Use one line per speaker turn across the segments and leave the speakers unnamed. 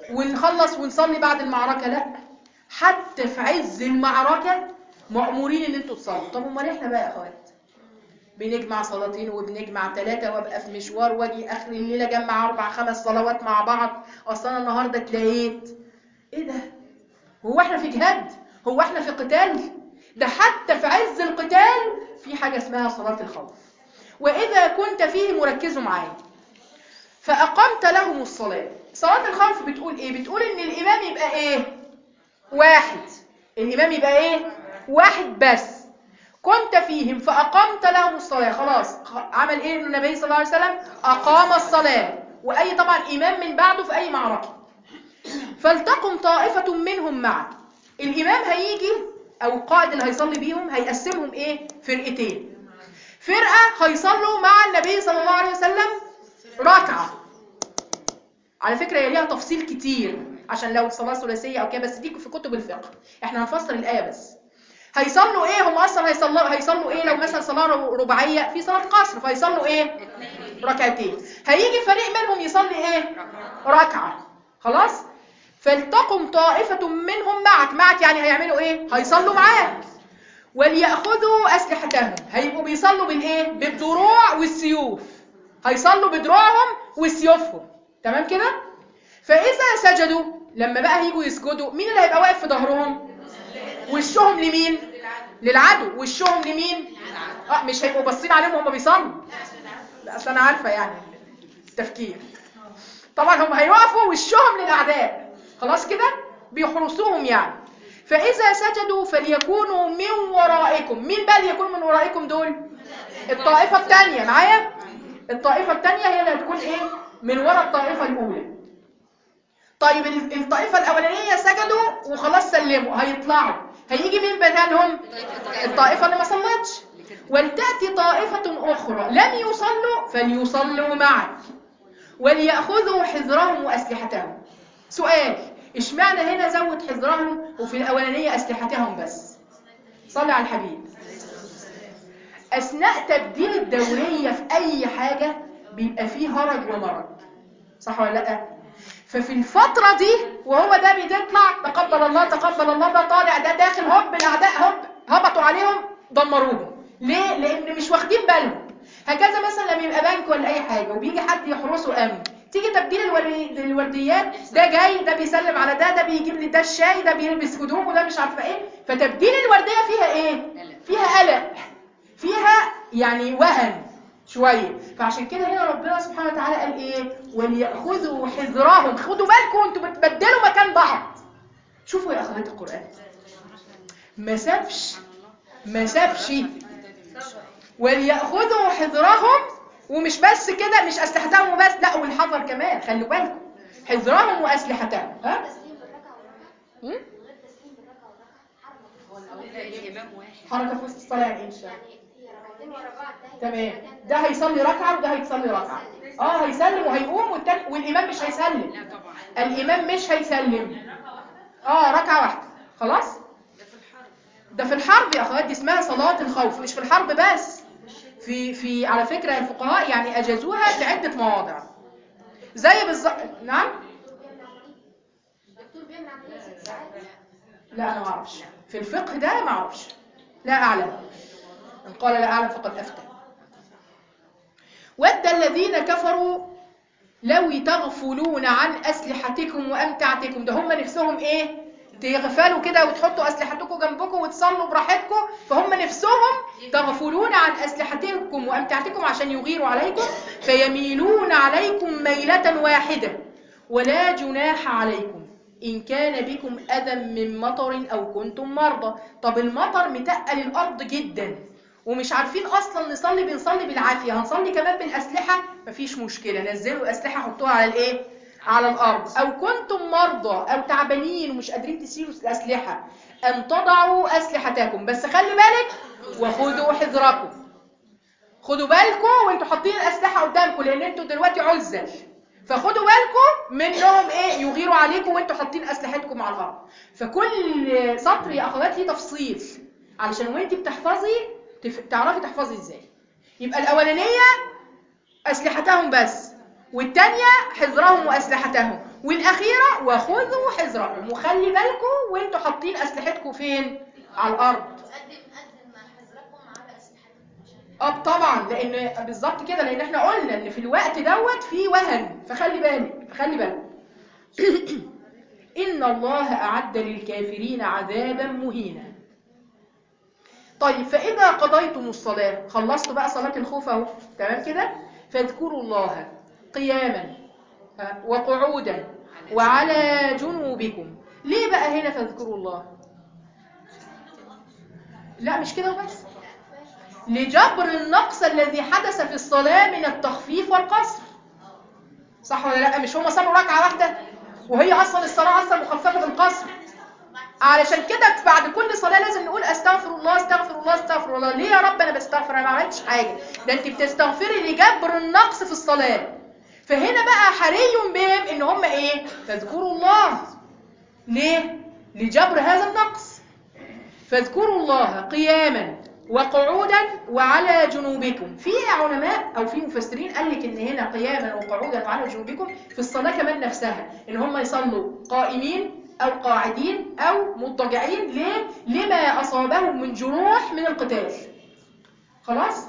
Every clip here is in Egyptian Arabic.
ونخلص ونصلي بعد المعركة لا حتى في عز المعركة مأمورين ان انتوا تصلوا طب امال احنا بقى يا اخوات بنجمع صلاتين وبنجمع ثلاثة وابقى في مشوار واجي اخر الليل اجمع اربع خمس صلوات مع بعض اصل انا النهارده اتلاقيت ايه ده هو احنا في جهاد هو احنا في قتال ده حتى في عز القتال في حاجة اسمها صلاة الخوف وإذا كنت فيه مركزوا معايا فأقمت لهم الصلاة صلاة الخوف بتقول إيه؟ بتقول إن الإمام يبقى إيه؟ واحد الإمام يبقى إيه؟ واحد بس كنت فيهم فأقمت لهم الصلاة خلاص عمل إيه النبي صلى الله عليه وسلم؟ أقام الصلاة وأي طبعا إمام من بعده في أي معركة فلتقم طائفة منهم معك الإمام هيجي أو القائد اللي هيصلي بيهم هيقسمهم إيه؟ فرقتين فرقة هيصلوا مع النبي صلى الله عليه وسلم ركعة على فكرة هي ليها تفصيل كتير عشان لو صلاة ثلاثية أو كده بس دي في كتب الفقه احنا هنفسر الآية بس هيصلوا ايه هم اصلا هيصلوا هيصلوا ايه لو مثلا صلاه رباعيه في صلاه قصر فهيصلوا ايه ركعتين هيجي فريق منهم يصلي ايه ركعه خلاص فلتقم طائفه منهم معك معك يعني هيعملوا ايه هيصلوا معاك وليأخذوا أسلحتهم هيبقوا بيصلوا بالإيه؟ بالدروع والسيوف هيصلوا بدروعهم وسيوفهم تمام كده؟ فإذا سجدوا لما بقى هيجوا يسجدوا مين اللي هيبقى واقف في ظهرهم؟ وشهم لمين؟ للعدو وشهم لمين؟ اه مش هيبقوا باصين عليهم وهم بيصلوا لا اصل انا عارفه يعني التفكير طبعا هم هيقفوا وشهم للاعداء خلاص كده بيحرسوهم يعني فإذا سجدوا فليكونوا من ورائكم مين بقى اللي يكون من ورائكم دول الطائفة الثانية معايا الطائفة الثانية هي اللي هتكون ايه من وراء الطائفة الأولى طيب الطائفة الأولانية سجدوا وخلاص سلموا هيطلعوا هيجي مين بدلهم الطائفة اللي ما صلتش ولتأتي طائفة أخرى لم يصلوا فليصلوا معك وليأخذوا حذرهم وأسلحتهم سؤال اشمعنى هنا زود حذرهم وفي الأولانية أسلحتهم بس صلي على الحبيب أثناء تبديل الدورية في أي حاجة بيبقى فيه هرج ومرج صح ولا لأ؟ ففي الفترة دي وهو ده بيطلع تقبل الله تقبل الله ده طالع ده داخل هوب الأعداء هوب هبطوا عليهم دمروهم ليه؟ لأن مش واخدين بالهم هكذا مثلا لما يبقى بنك ولا أي حاجة وبيجي حد يحرسه أمن تيجي تبديل الورديات ده جاي ده بيسلم على ده ده بيجيب لي ده الشاي ده بيلبس هدوم وده مش عارفه ايه فتبديل الورديه فيها ايه فيها قلق فيها يعني وهن شويه فعشان كده هنا ربنا سبحانه وتعالى قال ايه وليأخذوا حذرهم خدوا بالكم انتوا بتبدلوا مكان بعض شوفوا يا اخوات القران ما سابش ما سابش وليأخذوا حذرهم ومش بس كده مش اسلحتهم وبس لا والحذر كمان خلوا بالكم حذرهم واسلحتهم ها حركه في وسط الصلاه يعني ان شاء الله تمام ده هيصلي ركعه وده هيصلي ركعه اه هيسلم وهيقوم والتاني والامام مش هيسلم الامام مش هيسلم اه ركعه واحده خلاص ده في الحرب يا اخوات دي اسمها صلاه الخوف مش في الحرب بس في في على فكرة الفقهاء يعني أجازوها في عدة مواضع زي بالظبط نعم لا أنا ما أعرفش في الفقه ده ما أعرفش لا أعلم من قال لا أعلم فقد أفتى ود الذين كفروا لو تغفلون عن أسلحتكم وأمتعتكم ده هم نفسهم إيه تغفلوا كده وتحطوا أسلحتكم جنبكم وتصلوا براحتكم فهم نفسهم تغفلون عن أسلحتكم وأمتعتكم عشان يغيروا عليكم فيميلون عليكم ميلة واحدة ولا جناح عليكم إن كان بكم أذى من مطر أو كنتم مرضى طب المطر متقل الأرض جدا ومش عارفين أصلا نصلي بنصلي بالعافية هنصلي كمان بالأسلحة مفيش مشكلة نزلوا الأسلحة حطوها على الإيه؟ على الأرض أو كنتم مرضى أو تعبانين ومش قادرين تسيروا الأسلحة أن تضعوا أسلحتكم بس خلي بالك وخذوا حذركم خدوا بالكم وانتوا حاطين الأسلحة قدامكم لأن انتوا دلوقتي عزل فخدوا بالكم منهم ايه يغيروا عليكم وانتوا حاطين أسلحتكم على الأرض فكل سطر يا أخوات ليه تفصيل علشان وانت بتحفظي تف... تعرفي تحفظي ازاي يبقى الأولانية أسلحتهم بس والتانية حذرهم وأسلحتهم والاخيره وخذوا حذركم وخلي بالكم وانتوا حاطين اسلحتكم فين على الارض
تقدم قدم مع حذركم على اسلحتكم
اه طبعا لان بالظبط كده لان احنا قلنا ان في الوقت دوت في وهن فخلي بالك فخلي بالك ان الله اعد للكافرين عذابا مهينا طيب فاذا قضيتم الصلاه خلصتوا بقى صلاه الخوف اهو تمام كده فاذكروا الله قياما ها، وقعودا وعلى جنوبكم ليه بقى هنا فاذكروا الله لا مش كده وبس لجبر النقص الذي حدث في الصلاة من التخفيف والقصر صح ولا لا مش هما صلوا ركعة واحدة وهي أصلا الصلاة أصلا مخففة بالقصر علشان كده بعد كل صلاة لازم نقول استغفر الله استغفر الله استغفر الله ليه يا رب انا بستغفر انا ما عملتش حاجة ده انت بتستغفري لجبر النقص في الصلاة فهنا بقى حري بهم ان هم ايه فاذكروا الله ليه لجبر هذا النقص فاذكروا الله قياما وقعودا وعلى جنوبكم في علماء او في مفسرين قال لك ان هنا قياما وقعودا وعلى جنوبكم في الصلاه كمان نفسها ان هم يصلوا قائمين او قاعدين او مضطجعين ليه لما اصابهم من جروح من القتال خلاص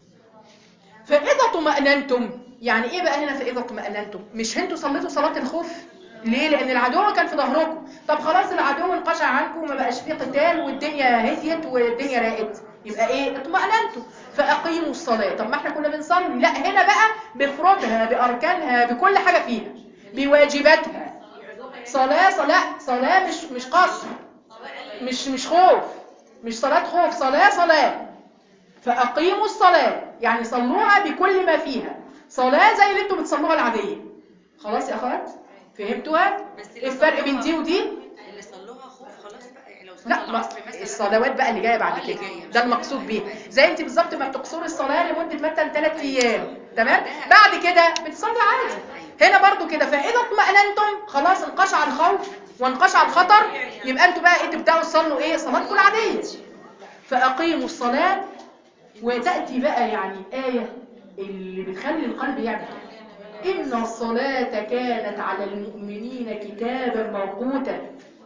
فاذا طمأننتم يعني ايه بقى هنا فاذا طمأننتم مش انتوا صليتوا صلاه الخوف ليه لان العدو كان في ظهركم طب خلاص العدو انقشع عنكم وما بقاش فيه قتال والدنيا هديت والدنيا راقت يبقى ايه اطمأننتم فاقيموا الصلاه طب ما احنا كنا بنصلي لا هنا بقى بفروضها باركانها بكل حاجه فيها بواجباتها صلاه صلاه صلاه مش مش قصر مش مش خوف مش صلاه خوف صلاه صلاه فاقيموا الصلاه يعني صلوها بكل ما فيها صلاه زي اللي انتوا بتصلوها العاديه خلاص يا اخوات فهمتوها
بس اللي
ايه الفرق بين
صلوها-
دي ودي
اللي صلوها خوف خلاص بقى يعني لو صلى
لا ما
العصر مثلا
الصلوات بقى اللي جايه بعد
آه، اللي
كده
جاية.
ده المقصود بيه زي انت بالظبط ما بتقصري الصلاه لمده مثلا 3 ايام تمام بعد كده بتصلي عادي هنا برضو كده فاذا اطمأننتم خلاص انقشع الخوف وانقشع الخطر يبقى انتوا بقى ايه تبداوا تصلوا ايه صلاتكم العاديه فاقيموا الصلاه وتاتي بقى يعني ايه اللي بتخلي القلب يعمل كده. ان الصلاه كانت على المؤمنين كتابا موقوتا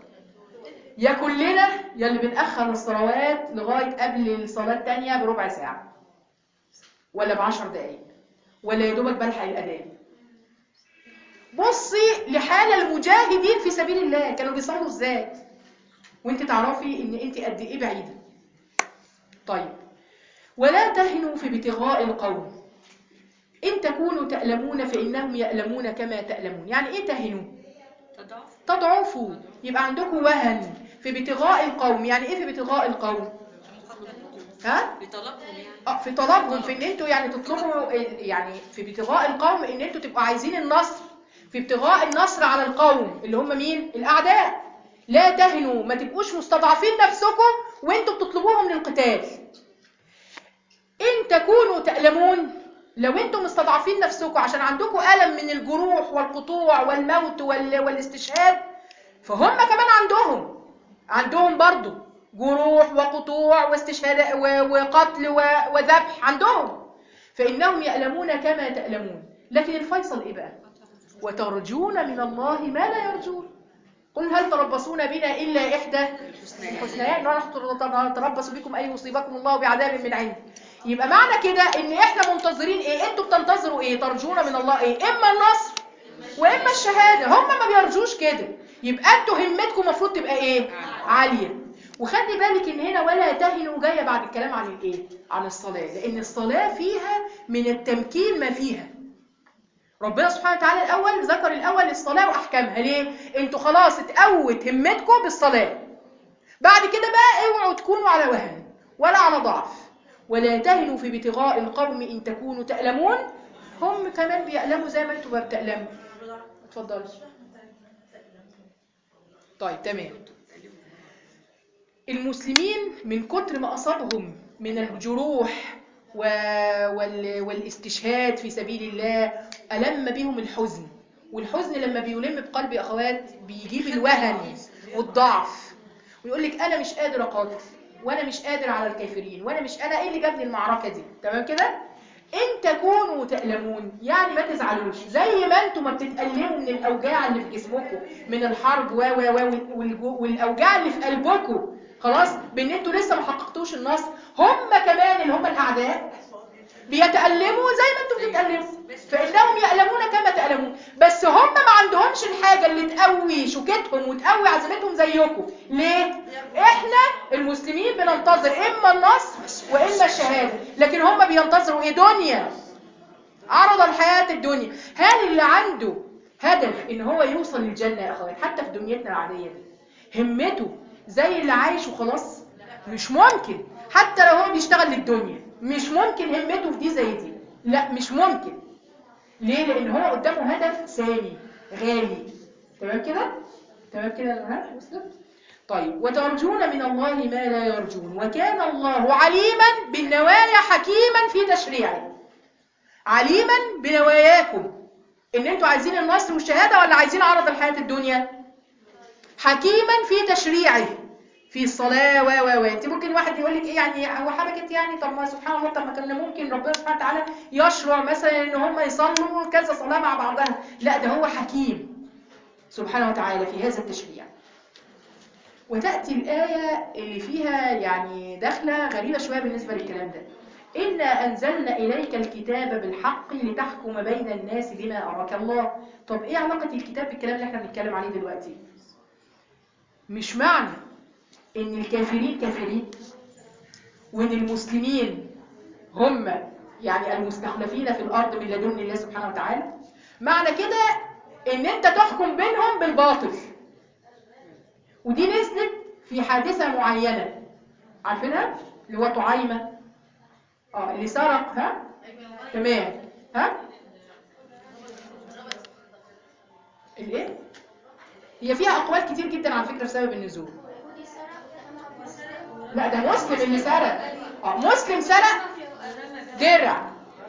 يا كلنا يا اللي بنأخر الصلوات لغاية قبل الصلاة التانية بربع ساعة ولا بعشر دقايق ولا يا دوبك بلحق الأذان بصي لحال المجاهدين في سبيل الله كانوا بيصلوا ازاي وانت تعرفي ان انت قد ايه بعيدة طيب ولا تهنوا في ابتغاء القوم إن تكونوا تألمون فإنهم يألمون كما تألمون يعني إيه تهنوا
تضعف
تضعفوا يبقى عندكم وهن في ابتغاء القوم يعني ايه في ابتغاء القوم ها
بطلبهم يعني
اه في طلبهم في ان انتوا يعني تطلبوا ال- يعني في ابتغاء القوم ان انتوا تبقوا عايزين النصر في ابتغاء النصر على القوم اللي هم مين الاعداء لا تهنوا ما تبقوش مستضعفين نفسكم وانتوا بتطلبوهم للقتال ان تكونوا تألمون لو انتم مستضعفين نفسكم عشان عندكم ألم من الجروح والقطوع والموت وال... والاستشهاد فهم كمان عندهم عندهم برضو جروح وقطوع واستشهاد و... وقتل و... وذبح عندهم فإنهم يألمون كما تألمون لكن الفيصل إيه بقى وترجون من الله ما لا يرجون قل هل تربصون بنا إلا إحدى الحسنيين ونحن نتربص بكم أن يصيبكم الله بعذاب من عنده يبقى معنى كده ان احنا منتظرين ايه انتوا بتنتظروا ايه ترجون من الله ايه اما النصر واما الشهاده هم ما بيرجوش كده يبقى انتوا همتكم المفروض تبقى ايه عاليه وخلي بالك ان هنا ولا تهنوا جايه بعد الكلام عن الايه عن الصلاه لان الصلاه فيها من التمكين ما فيها ربنا سبحانه وتعالى الاول ذكر الاول الصلاه واحكامها ليه انتوا خلاص اتقوت همتكم بالصلاه بعد كده بقى اوعوا تكونوا على وهن ولا على ضعف ولا تهنوا في ابتغاء القوم ان تكونوا تألمون هم كمان بيألموا زي ما انتوا بتألموا اتفضلي طيب تمام المسلمين من كتر ما أصابهم من الجروح و... وال... والاستشهاد في سبيل الله ألم بهم الحزن والحزن لما بيلم بقلب أخوات بيجيب الوهن والضعف ويقول لك أنا مش قادر أقاتل وأنا مش قادر على الكافرين وأنا مش أنا إيه اللي جابني المعركة دي تمام كده ان تكونوا تألمون يعني ما تزعلوش زي ما انتم ما بتتألموا من الاوجاع اللي في جسمكم من الحرب و و و وال- والجو- والاوجاع اللي في قلبكم خلاص بان انتوا لسه ما حققتوش النصر هم كمان اللي هم الاعداء بيتألموا زي ما انتم بتتألموا فإنهم يألمون كما تألمون بس هم ما عندهمش الحاجة اللي تقوي شوكتهم وتقوي عزيمتهم زيكم ليه؟ احنا المسلمين بننتظر اما النصر واما الشهادة لكن هم بينتظروا ايه دنيا عرض الحياة الدنيا هل اللي عنده هدف ان هو يوصل للجنة يا اخوات حتى في دنيتنا العادية دي همته زي اللي عايش وخلاص مش ممكن حتى لو هو بيشتغل للدنيا مش ممكن همته في دي زي دي لا مش ممكن ليه لان هو قدامه هدف سامي غالي تمام كده تمام كده ها وصلت طيب وترجون من الله ما لا يرجون وكان الله عليما بالنوايا حكيما في تشريعه عليما بنواياكم ان انتوا عايزين النصر والشهاده ولا عايزين عرض الحياه الدنيا حكيما في تشريعه في الصلاة و و و انت ممكن واحد يقول لك ايه يعني هو حركة يعني طب ما سبحان الله طب ما كان ممكن ربنا سبحانه وتعالى يشرع مثلا ان هم يصلوا كذا صلاة مع بعضها لا ده هو حكيم سبحانه وتعالى في هذا التشريع وتأتي الآية اللي فيها يعني دخلة غريبة شوية بالنسبة للكلام ده إنا أنزلنا إليك الكتاب بالحق لتحكم بين الناس بما أراك الله طب إيه علاقة الكتاب بالكلام اللي احنا بنتكلم عليه دلوقتي مش معنى إن الكافرين كافرين وإن المسلمين هم يعني المستخلفين في الأرض من لدن الله سبحانه وتعالى معنى كده إن أنت تحكم بينهم بالباطل ودي نزلت في حادثة معينة عارفينها؟ اللي هو طعيمة اه اللي سرق ها؟ تمام ها؟ الايه؟ هي فيها أقوال كتير جدا على فكرة بسبب النزول لا ده مسلم اللي سرق اه مسلم سرق درع